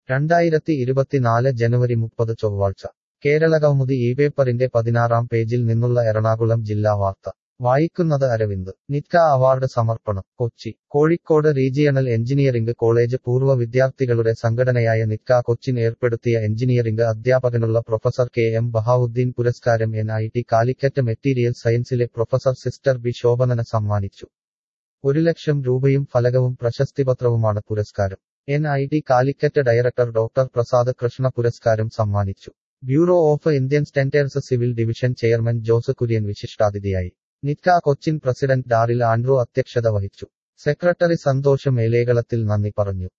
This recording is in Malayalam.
രണ്ടായിരത്തി ഇരുപത്തിനാല് ജനുവരി മുപ്പത് ചൊവ്വാഴ്ച കേരളകൗമുദി ഈ പേപ്പറിന്റെ പതിനാറാം പേജിൽ നിന്നുള്ള എറണാകുളം ജില്ലാ വാർത്ത വായിക്കുന്നത് അരവിന്ദ് നിറ്റ്ക അവാർഡ് സമർപ്പണം Kochi Kozhikode regional engineering college പൂർവ്വ വിദ്യാർത്ഥികളുടെ സംഘടനയായ നിറ്റ്ക കൊച്ചിൻ ഏർപ്പെടുത്തിയ എഞ്ചിനീയറിംഗ് അധ്യാപകനുള്ള പ്രൊഫസർ കെ എം ബഹാവുദ്ദീൻ പുരസ്കാരം N I T Calicut material സയൻസിലെ പ്രൊഫസർ സിസ്റ്റർ ബി ശോഭനന് സമ്മാനിച്ചു ഒരു ലക്ഷം രൂപയും ഫലകവും പ്രശസ്തിപത്രവുമാണ് പുരസ്കാരം N I T Calicut director doctor Prasad Krishna പുരസ്കാരം സമ്മാനിച്ചു bureau of Indian standards civil division chairman Jose Kurian വിശിഷ്ടാതിഥിയായി Nitca Cochin president Daryl Andrew അധ്യക്ഷത വഹിച്ചു സെക്രട്ടറി സന്തോഷ് മേലേകളത്തിൽ നന്ദി പറഞ്ഞു